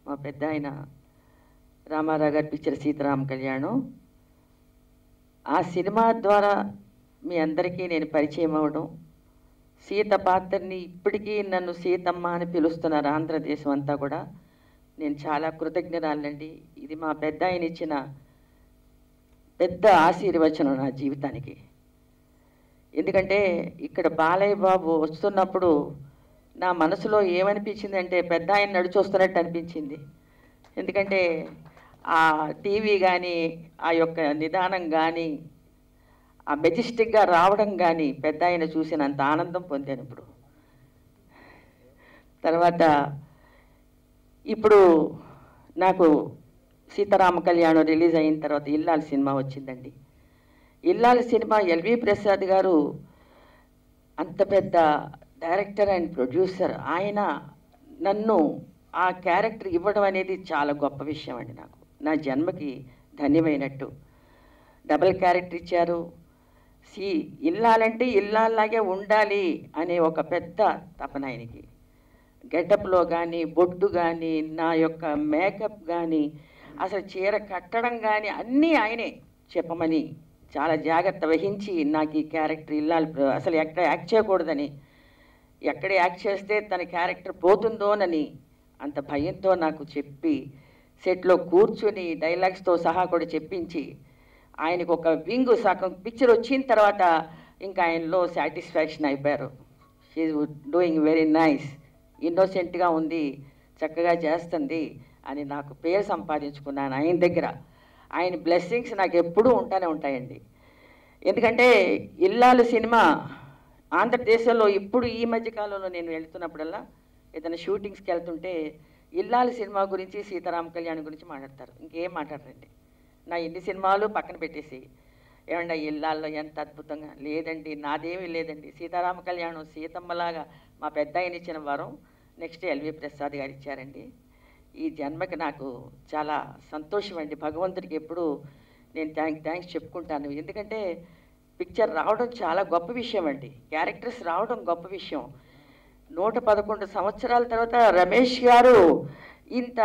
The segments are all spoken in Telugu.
మా పెద్ద ఆయన రామారావు గారి పిక్చర్ సీతారామ కళ్యాణం ఆ సినిమా ద్వారా మీ అందరికీ నేను పరిచయం అవ్వడం సీత పాత్రని ఇప్పటికీ నన్ను సీతమ్మ అని పిలుస్తున్నారు ఆంధ్రదేశం అంతా కూడా నేను చాలా కృతజ్ఞరాలండి ఇది మా పెద్ద ఆయన ఇచ్చిన పెద్ద ఆశీర్వచనం నా జీవితానికి ఎందుకంటే ఇక్కడ బాలయ్య బాబు వస్తున్నప్పుడు నా మనసులో ఏమనిపించిందంటే పెద్ద ఆయన నడిచొస్తున్నట్టు అనిపించింది ఎందుకంటే ఆ టీవీ కానీ ఆ యొక్క నిదానం కానీ ఆ మెజెస్టిక్గా రావడం కానీ పెద్ద ఆయన చూసినంత ఆనందం పొందాను ఇప్పుడు తర్వాత ఇప్పుడు నాకు సీతారామ కళ్యాణం రిలీజ్ అయిన తర్వాత ఇల్లాలి సినిమా వచ్చిందండి ఇల్లాలి సినిమా ఎల్వి ప్రసాద్ గారు అంత పెద్ద డైరెక్టర్ అండ్ ప్రొడ్యూసర్ ఆయన నన్ను ఆ క్యారెక్టర్ ఇవ్వడం అనేది చాలా గొప్ప విషయం అండి నాకు నా జన్మకి ధన్యమైనట్టు డబుల్ క్యారెక్టర్ ఇచ్చారు సి ఇల్లాలంటే ఇల్లాలాగే ఉండాలి అనే ఒక పెద్ద తపన ఆయనకి గెటప్లో కానీ బొడ్డు కానీ నా యొక్క మేకప్ కానీ అసలు చీర కట్టడం కానీ అన్నీ ఆయనే చెప్పమని చాలా జాగ్రత్త వహించి నాకు ఈ క్యారెక్టర్ ఇల్లాలి అసలు ఎక్కడ యాక్ట్ చేయకూడదని ఎక్కడ యాక్ట్ చేస్తే తన క్యారెక్టర్ పోతుందోనని అంత భయంతో నాకు చెప్పి సెట్లో కూర్చుని డైలాగ్స్తో సహా కూడా చెప్పించి ఆయనకు ఒక వింగ్ సగం పిక్చర్ వచ్చిన తర్వాత ఇంకా ఆయనలో సాటిస్ఫాక్షన్ అయిపోయారు షీఈ్ డూయింగ్ వెరీ నైస్ ఇన్నోసెంట్గా ఉంది చక్కగా చేస్తుంది అని నాకు పేరు సంపాదించుకున్నాను ఆయన దగ్గర ఆయన బ్లెస్సింగ్స్ నాకు ఎప్పుడూ ఉంటానే ఉంటాయండి ఎందుకంటే ఇల్లాలు సినిమా ఆంధ్రదేశంలో ఇప్పుడు ఈ మధ్య కాలంలో నేను వెళ్తున్నప్పుడల్లా ఏదైనా షూటింగ్స్కి వెళ్తుంటే ఇల్లాలు సినిమా గురించి సీతారామ కళ్యాణ్ గురించి మాట్లాడతారు ఇంకేం మాట్లాడరండి నా ఇన్ని సినిమాలు పక్కన పెట్టేసి ఏమండి ఇల్లాల్లో ఎంత అద్భుతంగా లేదండి నాదేమీ లేదండి సీతారామ కళ్యాణం సీతమ్మలాగా మా పెద్ద ఆయన ఇచ్చిన వరం నెక్స్ట్ ఎల్వి ప్రసాద్ గారు ఇచ్చారండి ఈ జన్మకి నాకు చాలా సంతోషం అండి భగవంతుడికి ఎప్పుడు నేను థ్యాంక్ థ్యాంక్స్ చెప్పుకుంటాను ఎందుకంటే పిక్చర్ రావడం చాలా గొప్ప విషయం అండి క్యారెక్టర్స్ రావడం గొప్ప విషయం నూట పదకొండు సంవత్సరాల తర్వాత రమేష్ గారు ఇంత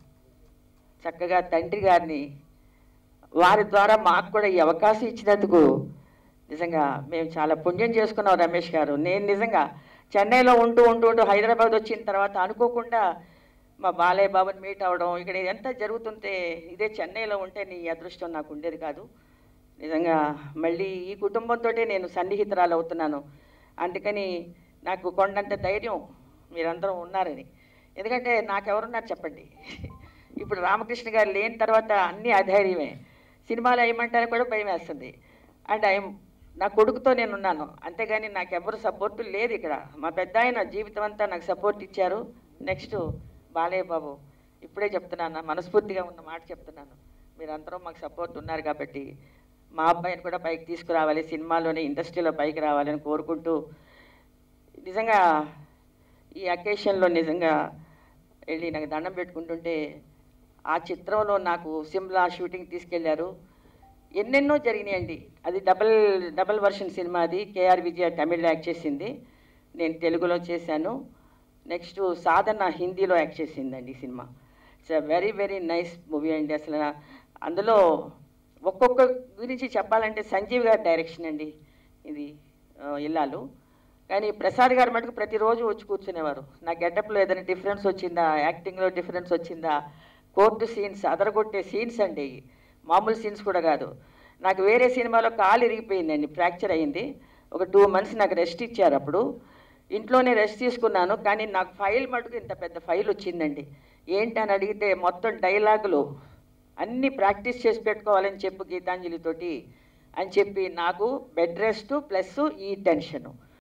చక్కగా తండ్రి గారిని వారి ద్వారా మాకు కూడా ఈ అవకాశం ఇచ్చినందుకు నిజంగా మేము చాలా పుణ్యం చేసుకున్నాం రమేష్ గారు నేను నిజంగా చెన్నైలో ఉంటూ ఉంటూ ఉంటూ హైదరాబాద్ వచ్చిన తర్వాత అనుకోకుండా మా బాలయ్య బాబుని మీట్ అవ్వడం ఇక్కడ ఎంత జరుగుతుంటే ఇదే చెన్నైలో ఉంటే నీ అదృష్టం నాకు ఉండేది కాదు నిజంగా మళ్ళీ ఈ కుటుంబంతో నేను సన్నిహితురాలు అవుతున్నాను అందుకని నాకు కొండంత ధైర్యం మీరందరూ ఉన్నారని ఎందుకంటే నాకెవరున్నారు చెప్పండి ఇప్పుడు రామకృష్ణ గారు లేని తర్వాత అన్నీ అధైర్యమే సినిమాలు వేయమంటారు కూడా భయం వేస్తుంది అండ్ ఐఎమ్ నా కొడుకుతో నేను ఉన్నాను అంతేగాని నాకు ఎవరు సపోర్ట్ లేదు ఇక్కడ మా పెద్ద ఆయన జీవితం అంతా నాకు సపోర్ట్ ఇచ్చారు నెక్స్ట్ బాలయ్య బాబు ఇప్పుడే చెప్తున్నాను మనస్ఫూర్తిగా ఉన్న మాట చెప్తున్నాను మీరందరూ మాకు సపోర్ట్ ఉన్నారు కాబట్టి మా అబ్బాయిని కూడా పైకి తీసుకురావాలి సినిమాలోనే ఇండస్ట్రీలో పైకి రావాలని కోరుకుంటూ నిజంగా ఈ అకేషన్లో నిజంగా వెళ్ళి నాకు దండం పెట్టుకుంటుంటే ఆ చిత్రంలో నాకు సిమ్లా షూటింగ్ తీసుకెళ్లారు ఎన్నెన్నో జరిగినాయండి అది డబల్ డబల్ వర్షన్ సినిమా అది కేఆర్ విజయ తమిళ్లో యాక్ట్ చేసింది నేను తెలుగులో చేశాను నెక్స్ట్ సాధన హిందీలో యాక్ట్ చేసిందండి ఈ సినిమా it's very very nice movie అండి అసలు అందులో ఒక్కొక్క గురించి చెప్పాలంటే సంజీవ్ గారి డైరెక్షన్ అండి ఇది ఆ, ఇల్లాలు కానీ ప్రసాద్ గారు మటుకు ప్రతిరోజు వచ్చి కూర్చునేవారు నా గెటప్లో ఏదైనా డిఫరెన్స్ వచ్చిందా యాక్టింగ్లో డిఫరెన్స్ వచ్చిందా కోర్టు సీన్స్ అదరగొట్టే సీన్స్ అండి ఇవి. మామూలు సీన్స్ కూడా కాదు నాకు వేరే సినిమాలో కాలు ఇరిగిపోయిందండి ఫ్రాక్చర్ అయింది ఒక టూ మంత్స్ నాకు రెస్ట్ ఇచ్చారు అప్పుడు ఇంట్లోనే రెస్ట్ తీసుకున్నాను కానీ నాకు ఫైల్ మటుకు ఇంత పెద్ద ఫైల్ వచ్చిందండి ఏంటి అని అడిగితే మొత్తం డైలాగులు అన్నీ ప్రాక్టీస్ చేసి పెట్టుకోవాలని చెప్పు గీతాంజలితోటి అని చెప్పి నాకు బెడ్ రెస్ట్ ప్లస్ ఈ టెన్షను